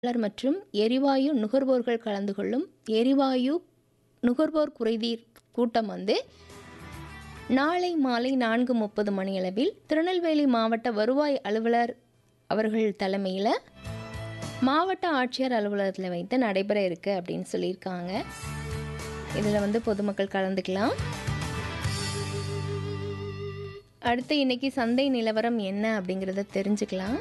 தொழிலாளர் மற்றும் எரிவாயு நுகர்வோர்கள் கலந்து கொள்ளும் எரிவாயு நுகர்வோர் குறைதீர் கூட்டம் வந்து நாளை மாலை நான்கு முப்பது மணியளவில் திருநெல்வேலி மாவட்ட வருவாய் அலுவலர் அவர்கள் தலைமையில் மாவட்ட ஆட்சியர் அலுவலகத்தில் வைத்து நடைபெற இருக்கு அப்படின்னு சொல்லியிருக்காங்க இதில் வந்து பொதுமக்கள் கலந்துக்கலாம் அடுத்து இன்னைக்கு சந்தை நிலவரம் என்ன அப்படிங்கிறத தெரிஞ்சுக்கலாம்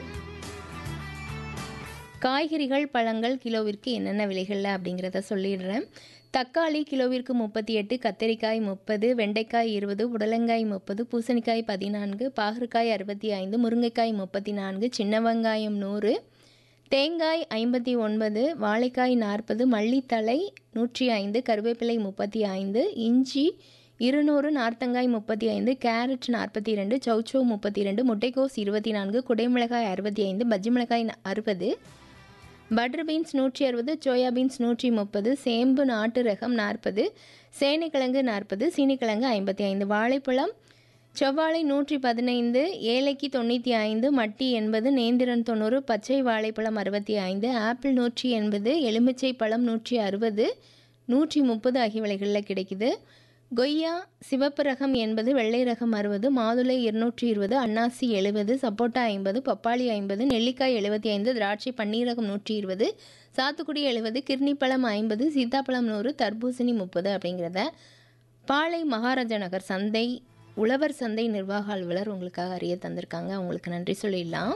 காய்கறிகள் பழங்கள் கிலோவிற்கு என்னென்ன விலைகளில் அப்படிங்கிறத சொல்லிடுறேன் தக்காளி கிலோவிற்கு முப்பத்தி எட்டு கத்தரிக்காய் முப்பது வெண்டைக்காய் இருபது புடலங்காய் முப்பது பூசணிக்காய் பதினான்கு பாகற்காய் அறுபத்தி ஐந்து முருங்கைக்காய் முப்பத்தி நான்கு சின்ன வெங்காயம் நூறு தேங்காய் ஐம்பத்தி ஒன்பது வாழைக்காய் நாற்பது மல்லித்தழை நூற்றி ஐந்து கருவேப்பிலை முப்பத்தி ஐந்து இஞ்சி இருநூறு நார்த்தங்காய் முப்பத்தி ஐந்து கேரட் நாற்பத்தி ரெண்டு சௌச்சோ முப்பத்தி ரெண்டு முட்டைக்கோஸ் இருபத்தி நான்கு குடைமிளகாய் அறுபத்தி ஐந்து பஜ்ஜி மிளகாய் அறுபது பட்டர் பீன்ஸ் நூற்றி அறுபது சோயா பீன்ஸ் நூற்றி முப்பது சேம்பு நாட்டு ரகம் நாற்பது சேனைக்கிழங்கு நாற்பது சீனிக்கிழங்கு ஐம்பத்தி ஐந்து வாழைப்பழம் செவ்வாழை நூற்றி பதினைந்து ஏலைக்கு தொண்ணூற்றி ஐந்து மட்டி எண்பது நேந்திரன் தொண்ணூறு பச்சை வாழைப்பழம் அறுபத்தி ஐந்து ஆப்பிள் நூற்றி எண்பது எலுமிச்சை பழம் நூற்றி அறுபது நூற்றி முப்பது ஆகிய விலைகளில் கிடைக்குது கொய்யா சிவப்பு ரகம் எண்பது வெள்ளை ரகம் அறுபது மாதுளை இருநூற்றி இருபது அன்னாசி எழுபது சப்போட்டா ஐம்பது பப்பாளி ஐம்பது நெல்லிக்காய் எழுபத்தி ஐந்து திராட்சை பன்னீரகம் நூற்றி இருபது சாத்துக்குடி எழுபது கிர்னிப்பழம் ஐம்பது சீத்தாப்பழம் நூறு தர்பூசணி முப்பது அப்படிங்கிறத பாளை மகாராஜா நகர் சந்தை உழவர் சந்தை நிர்வாக அலுவலர் உங்களுக்காக அறிய தந்திருக்காங்க அவங்களுக்கு நன்றி சொல்லிடலாம்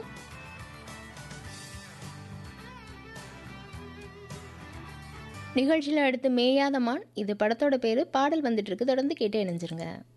நிகழ்ச்சியில் அடுத்து மேயாதமான் இது படத்தோட பேர் பாடல் வந்துட்டு இருக்கு தொடர்ந்து கேட்டு இணைஞ்சிருங்க